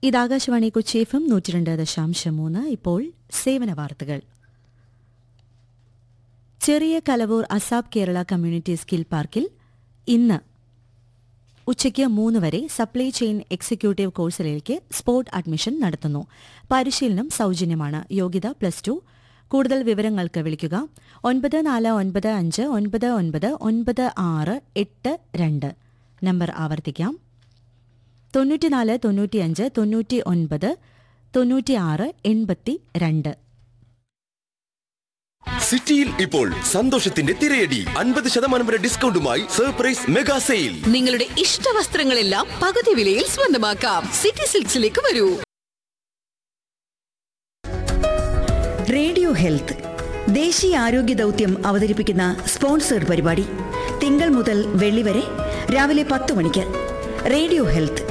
ഇത് Akashvani Kochi F M നൂറ്റി രണ്ട് ദശാംശം മൂന്ന് ഇപ്പോൾ സേവന വാർത്തകൾ ചെറിയ Kalavoor ASAP Kerala community skill പാർക്കിൽ ഇന്ന് ഉച്ചയ്ക്ക് മൂന്ന് വരെ സപ്ലൈ ചെയിൻ എക്സിക്യൂട്ടീവ് കോഴ്സിലേക്ക് സ്പോട്ട് അഡ്മിഷൻ നടത്തുന്നു പരിശീലനം സൗജന്യമാണ് യോഗ്യത പ്ലസ് ടു കൂടുതൽ വിവരങ്ങൾക്ക് വിളിക്കുക ഒൻപത് നാല് ഒൻപത് അഞ്ച് ഒൻപത് ഒൻപത് ഒൻപത് ആറ് എട്ട് രണ്ട് നമ്പർ ആവർത്തിക്കാം തൊണ്ണൂറ്റിനാല് തൊണ്ണൂറ്റിയഞ്ച് തൊണ്ണൂറ്റി ഒൻപത് തൊണ്ണൂറ്റിയാറ് എൺപത്തി രണ്ട് സിറ്റിയിൽ ഇപ്പോൾ സന്തോഷത്തിന്റെ തിരയടി അൻപത് ശതമാനം വരെ ഡിസ്കൗണ്ടുമായി സർപ്രൈസ് മെഗാ സെയിൽ നിങ്ങളുടെ ഇഷ്ട വസ്ത്രങ്ങളെല്ലാം പകുതി വിലയിൽ സ്വന്തമാക്കാം സിറ്റി സിൽക്സിലേക്ക് വരൂ റേഡിയോ ഹെൽത്ത് ദേശീയ ആരോഗ്യ ദൗത്യം അവതരിപ്പിക്കുന്ന സ്പോൺസേഡ് പരിപാടി തിങ്കൾ മുതൽ വെള്ളി വരെ രാവിലെ പത്ത് മണിക്ക് റേഡിയോ ഹെൽത്ത്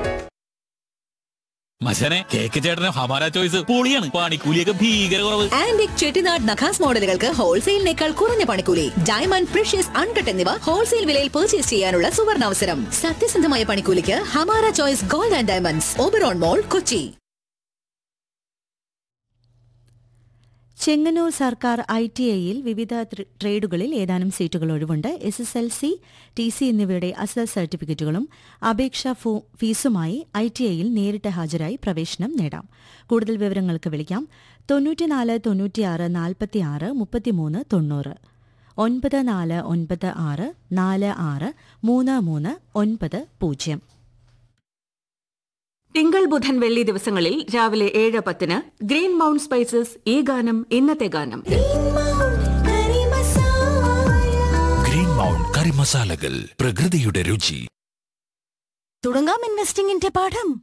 മച്ചനെ കേക്ക് ചേട്ടന് ഹമാര ചോയ്സ് പൊളിയാണ് പണിക്കൂലിയൊക്കെ ഭീകര കുറവ് ആന്റിക് ചെട്ടിനാട് നഖാസ് മോഡലുകൾക്ക് ഹോൾസെയിലിനേക്കാൾ കുറഞ്ഞ പണിക്കൂലി ഡയമണ്ട് പ്രഷ്യസ് അൺകട്ട് എന്നിവ ഹോൾസെയിൽ വിലയിൽ പർച്ചേസ് ചെയ്യാനുള്ള സുവർണാവസരം സത്യസന്ധമായ പണിക്കൂലിക്ക് Hamara choice gold and diamonds Oberon mall Kochi Chengannur സർക്കാർ ഐ ടി ഐയിൽ വിവിധ ത്ര- ട്രേഡുകളിൽ ഏതാനും സീറ്റുകൾ ഒഴിവുണ്ട് S S L C T C എന്നിവയുടെ അസൽ സർട്ടിഫിക്കറ്റുകളും അപേക്ഷാ ഫോ- ഫീസുമായി ഐ ടി ഐയിൽ നേരിട്ട് ഹാജരായി പ്രവേശനം നേടാം കൂടുതൽ വിവരങ്ങൾക്ക് വിളിക്കാം തൊണ്ണൂറ്റിനാല് തൊണ്ണൂറ്റിയാറ് നാൽപ്പത്തിയാറ് മുപ്പത്തിമൂന്ന് തൊണ്ണൂറ് ഒൻപത് നാല് ഒൻപത് ആറ് നാല് ആറ് മൂന്ന് മൂന്ന് ഒൻപത് പൂജ്യം തിങ്കൾ ബുധൻ വെള്ളി ദിവസങ്ങളിൽ രാവിലെ ഏഴ് പത്തിന് ഗ്രീൻ മൗണ്ട് സ്പൈസസ് ഈ ഗാനം ഇന്നത്തെ ഗാനം ഗ്രീൻ മൗണ്ട് കറി മസാലകൾ പ്രകൃതിയുടെ രുചി തുടങ്ങാം ഇൻവെസ്റ്റിംഗിന്റെ പാഠം